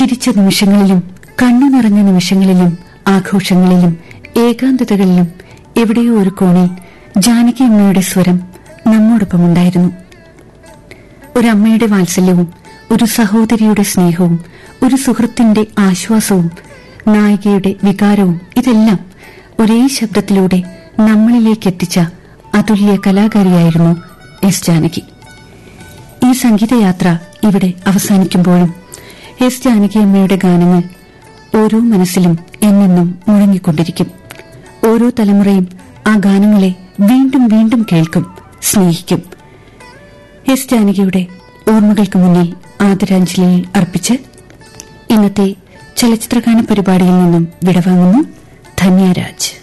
ചിരിച്ച നിമിഷങ്ങളിലും കണ്ണു നിറഞ്ഞ നിമിഷങ്ങളിലും ആഘോഷങ്ങളിലും ഏകാന്തതകളിലും എവിടെയോ ഒരു കോണിൽ ജാനകി അമ്മയുടെ സ്വരം നമ്മോടൊപ്പമുണ്ടായിരുന്നു ഒരമ്മയുടെ വാത്സല്യവും ഒരു സഹോദരിയുടെ സ്നേഹവും ഒരു സുഹൃത്തിന്റെ ആശ്വാസവും നായികയുടെ വികാരവും ഇതെല്ലാം ഒരേ ശബ്ദത്തിലൂടെ നമ്മളിലേക്ക് എത്തിച്ച അതുല്യ കലാകാരിയായിരുന്നു എസ് ജാനകി ഈ സംഗീതയാത്ര ഇവിടെ അവസാനിക്കുമ്പോഴും എസ് ജാനകി അമ്മയുടെ ഗാനങ്ങൾ ഓരോ മനസ്സിലും എന്നെന്നും മുഴങ്ങിക്കൊണ്ടിരിക്കും ഓരോ തലമുറയും ആ ഗാനങ്ങളെ വീണ്ടും വീണ്ടും കേൾക്കും സ്നേഹിക്കും എസ് ജാനകിയുടെ ഓർമ്മകൾക്ക് മുന്നിൽ ആദരാഞ്ജലി അർപ്പിച്ച് ഇന്നത്തെ ചലച്ചിത്രഗാന പരിപാടിയിൽ നിന്നും വിടവാങ്ങുന്നു ധന്യരാജ്